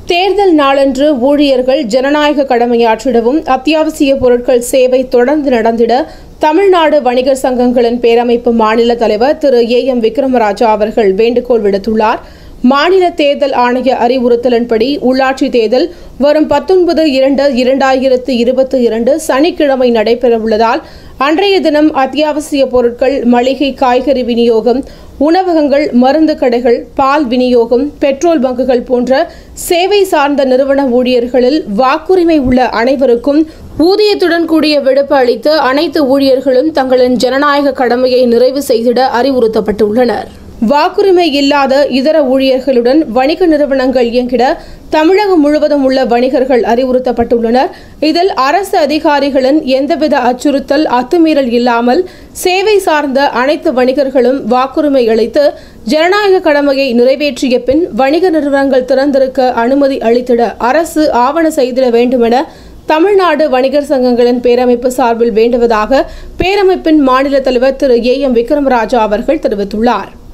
தேர்தல் நாளன்று ஊழியர்கள் ஜனநாயக கடமையாற்றிடவும் அத்தியாவசிய பொருட்கள் சேவை தொடர்ந்து நடந்திட தமிழ்நாடு வணிகர் சங்கங்களின் பேரமைப்பு மாநில தலைவர் திரு ஏ எம் விக்ரமராஜா அவர்கள் வேண்டுகோள் விடுத்துள்ளார் மாநில தேர்தல் ஆணைய அறிவுறுத்தலின்படி உள்ளாட்சி தேர்தல் வரும் பத்தொன்பது இரண்டு இரண்டாயிரத்து இருபத்தி இரண்டு சனிக்கிழமை நடைபெறவுள்ளதால் அன்றைய தினம் அத்தியாவசிய பொருட்கள் மளிகை காய்கறி விநியோகம் உணவகங்கள் மருந்து கடைகள் பால் விநியோகம் பெட்ரோல் பங்குகள் போன்ற சேவை சார்ந்த நிறுவன ஊழியர்களில் வாக்குரிமை உள்ள அனைவருக்கும் ஊதியத்துடன் கூடிய விடுப்பு அளித்து அனைத்து ஊழியர்களும் தங்களின் ஜனநாயக கடமையை நிறைவு செய்திட அறிவுறுத்தப்பட்டுள்ளனர் வாக்குரிமை இல்லாத இதர ஊழியர்களுடன் வணிக நிறுவனங்கள் இயங்கிட தமிழகம் முழுவதும் உள்ள வணிகர்கள் அறிவுறுத்தப்பட்டுள்ளனர் இதில் அரசு அதிகாரிகளின் எந்தவித அச்சுறுத்தல் அத்துமீறல் இல்லாமல் சேவை சார்ந்த அனைத்து வணிகர்களும் வாக்குரிமை அளித்து ஜனநாயக கடமையை நிறைவேற்றிய பின் வணிக நிறுவனங்கள் திறந்திருக்க அனுமதி அளித்திட அரசு ஆவண செய்திட வேண்டுமென தமிழ்நாடு வணிகர் சங்கங்களின் பேரமைப்பு சார்பில் வேண்டுவதாக பேரமைப்பின் மாநில தலைவர் திரு ஏ எம் விக்ரமராஜா அவர்கள் தெரிவித்துள்ளார்